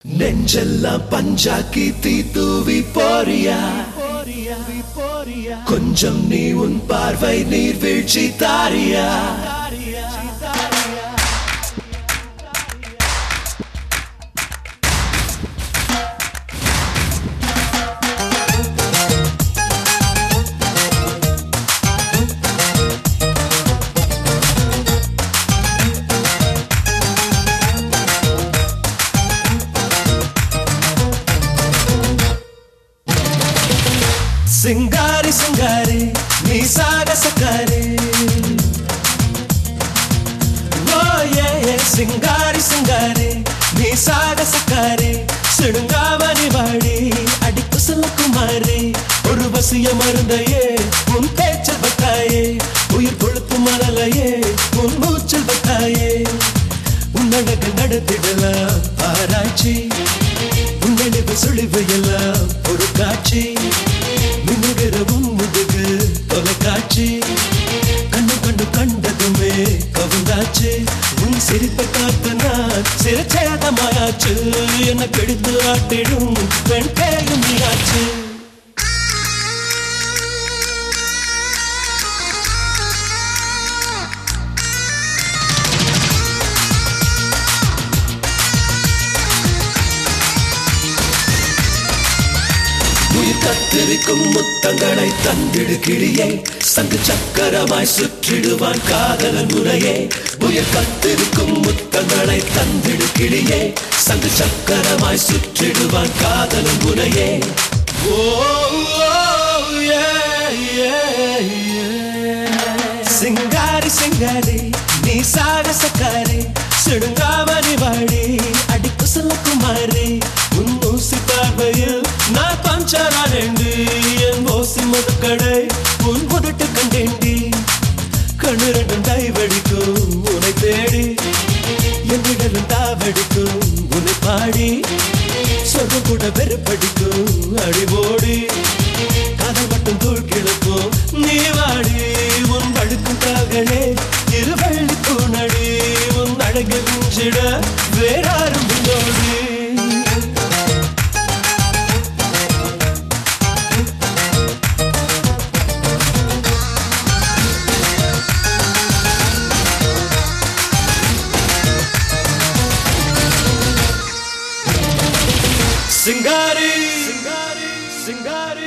நெஞ்செல்லாம் பஞ்சாக்கி தீ தூவி போறியா கொஞ்சம் நீ உன் பார்வை நீர் வீழ்ச்சி தாரியா சிங்காரி சிங்காரி நீ சாகசக்காரி ஓ ஏ ஏ, சிங்காரி சிங்காரி நீ சாகசக்காரி சிடுங்காமணி வாடி அடி குசல குமாரி ஒரு வசிய மருந்தையே உன் பேச்சல் பட்டாயே உயிர் கொழுத்து மணலையே உன் மூச்சல் பட்டாயே உன்னழகு நடத்திடலாம் ஆராய்ச்சி உன்னழிவு சுழிவு எல்லாம் ஒரு காட்சி மின்னுகிற உன் முதுகு தொலைக்காட்சி கண்ணு கண்டு கண்டதுமே கவுந்தாச்சு உன் சிரிப்பை காத்து நான் சிறச்சேதமாயாச்சு என்ன கெடுத்து ஆட்டிடும் பெண் பேயும் நீயாச்சு உயிர் கத்திருக்கும் முத்தங்களை தந்திடு கிளியே சங்கு சக்கரமாய் சுற்றிடுவான் காதலன் முறையே உயிர் கத்திருக்கும் முத்தங்களை தந்திடு கிளியே சங்கு சக்கரமாய் சுற்றிடுவான் காதலன் முறையே ஓ சிங்காரி சிங்காரி நீ சாகசக்காரி சிடுங்காமணி வாடி அடி குசல குமாரி உன் ஊசி பார்வையில் நான் பஞ்சரானேண்டி என் ஓசி மதுக்கடை உன் முதட்டு கண்டேண்டி கண்ணு ரெண்டும் டைவடிக்கும் உன்னை தேடி என் விடலும் தாவடிக்கும் உன்னை பாடி சொர்க்கம் கூட வெறுப்படிக்கும் அடிபோடி காதல் மட்டும் தூள் கிழக்கும் நீ வாடி உன் படுக்கும் காகனே இருவள்ளி பூனடி உன் அழகு குஞ்சிட வேறாரும் முன்னோடி சிங்காரி சிங்காரி சிங்காரி